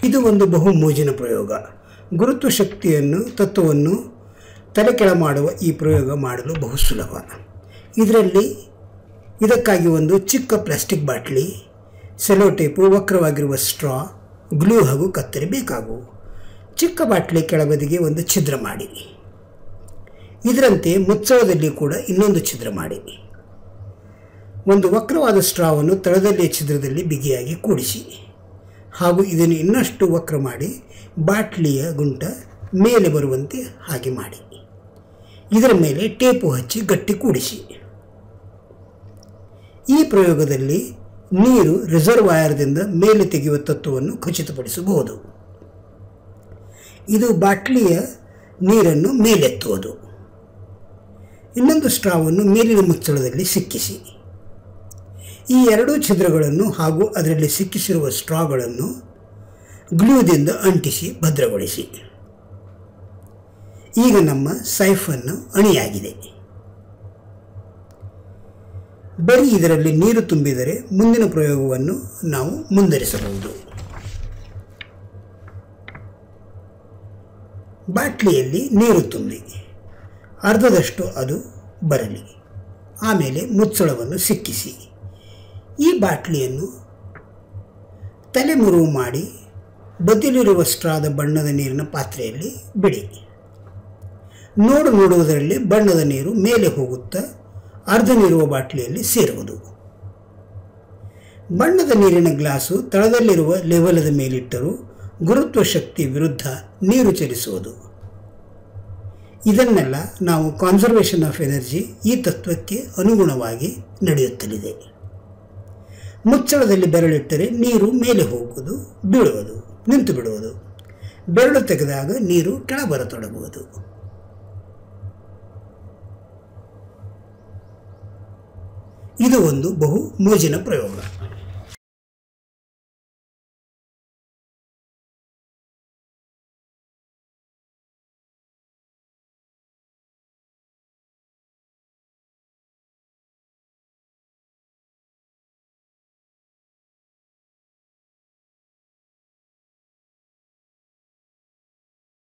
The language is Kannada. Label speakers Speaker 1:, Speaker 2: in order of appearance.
Speaker 1: ಇದು ಒಂದು ಬಹು ಮೋಜಿನ ಪ್ರಯೋಗ ಗುರುತ್ವ ಶಕ್ತಿಯನ್ನು ತತ್ವವನ್ನು ತಲೆ ಕೆಳ ಮಾಡುವ ಈ ಪ್ರಯೋಗ ಮಾಡಲು ಬಹು ಸುಲಭ ಇದರಲ್ಲಿ ಇದಕ್ಕಾಗಿ ಒಂದು ಚಿಕ್ಕ ಪ್ಲಾಸ್ಟಿಕ್ ಬಾಟ್ಲಿ ಸೆಲೋ ಟೇಪು ವಕ್ರವಾಗಿರುವ ಸ್ಟ್ರಾ ಗ್ಲೂ ಹಾಗೂ ಕತ್ತರಿ ಬೇಕಾಗುವು ಚಿಕ್ಕ ಬಾಟ್ಲಿ ಕೆಳಬದಿಗೆ ಒಂದು ಛಿದ್ರ ಮಾಡಿ ಇದರಂತೆ ಮುಚ್ಚಳದಲ್ಲಿ ಕೂಡ ಇನ್ನೊಂದು ಛಿದ್ರ ಮಾಡಿ ಒಂದು ವಕ್ರವಾದ ಸ್ಟ್ರಾವನ್ನು ತಳದಲ್ಲಿಯ ಛಿದ್ರದಲ್ಲಿ ಬಿಗಿಯಾಗಿ ಕೂಡಿಸಿ ಹಾಗೂ ಇದನ್ನು ಇನ್ನಷ್ಟು ವಕ್ರ ಮಾಡಿ ಬಾಟ್ಲಿಯ ಗುಂಟ ಮೇಲೆ ಬರುವಂತೆ ಹಾಗೆ ಮಾಡಿ ಇದರ ಮೇಲೆ ಟೇಪು ಹಚ್ಚಿ ಗಟ್ಟಿ ಕೂಡಿಸಿ ಈ ಪ್ರಯೋಗದಲ್ಲಿ ನೀರು ರಿಸರ್ವಾಯರ್ದಿಂದ ಮೇಲೆ ತೆಗೆಯುವ ತತ್ವವನ್ನು ಖಚಿತಪಡಿಸಬಹುದು ಇದು ಬಾಟ್ಲಿಯ ನೀರನ್ನು ಮೇಲೆತ್ತುವುದು ಇನ್ನೊಂದು ಸ್ಟ್ರಾವನ್ನು ಮೇಲಿನ ಮುಚ್ಚಳದಲ್ಲಿ ಸಿಕ್ಕಿಸಿ ಈ ಎರಡೂ ಛಿದ್ರಗಳನ್ನು ಹಾಗೂ ಅದರಲ್ಲಿ ಸಿಕ್ಕಿಸಿರುವ ಸ್ಟ್ರಾಗಳನ್ನು ಗ್ಲೂದಿಂದ ಅಂಟಿಸಿ ಭದ್ರಗೊಳಿಸಿ ಈಗ ನಮ್ಮ ಸೈಫನ್ನು ಅಣಿಯಾಗಿದೆ ಬರೀ ಇದರಲ್ಲಿ ನೀರು ತುಂಬಿದರೆ ಮುಂದಿನ ಪ್ರಯೋಗವನ್ನು ನಾವು ಮುಂದುವರಿಸಬಹುದು ಬಾಟ್ಲಿಯಲ್ಲಿ ನೀರು ತುಂಬಿ ಅರ್ಧದಷ್ಟು ಅದು ಬರಲಿ ಆಮೇಲೆ ಮುಚ್ಚಳವನ್ನು ಸಿಕ್ಕಿಸಿ ಈ ಬಾಟ್ಲಿಯನ್ನು ತಲೆ ಮುರುವು ಮಾಡಿ ಬದಿಲಿರುವ ಸ್ಟ್ರಾದ ಬಣ್ಣದ ನೀರಿನ ಪಾತ್ರೆಯಲ್ಲಿ ಬಿಡಿ ನೋಡು ನೋಡುವುದರಲ್ಲಿ ಬಣ್ಣದ ನೀರು ಮೇಲೆ ಹೋಗುತ್ತಾ ಅರ್ಧ ನೀರುವ ಬಾಟ್ಲಿಯಲ್ಲಿ ಸೇರುವುದು ಬಣ್ಣದ ನೀರಿನ ಗ್ಲಾಸು ತಳದಲ್ಲಿರುವ ಲೆವಲದ ಮೇಲಿಟ್ಟರೂ ಗುರುತ್ವ ಶಕ್ತಿ ವಿರುದ್ಧ ನೀರು ಚಲಿಸುವುದು ಇದನ್ನೆಲ್ಲ ನಾವು ಕಾನ್ಸರ್ವೇಷನ್ ಆಫ್ ಎನರ್ಜಿ ಈ ತತ್ವಕ್ಕೆ ಅನುಗುಣವಾಗಿ ನಡೆಯುತ್ತಲಿದೆ ಮುಚ್ಚಳದಲ್ಲಿ ಬೆರಳಿಟ್ಟರೆ ನೀರು ಮೇಲೆ ಹೋಗುವುದು ಬೀಳುವುದು ನಿಂತು ಬಿಡುವುದು ಬೆರಳು ತೆಗೆದಾಗ ನೀರು ಕೆಳಬರತೊಡಗುವುದು ಇದು ಒಂದು ಬಹು ಮೋಜಿನ ಪ್ರಯೋಗ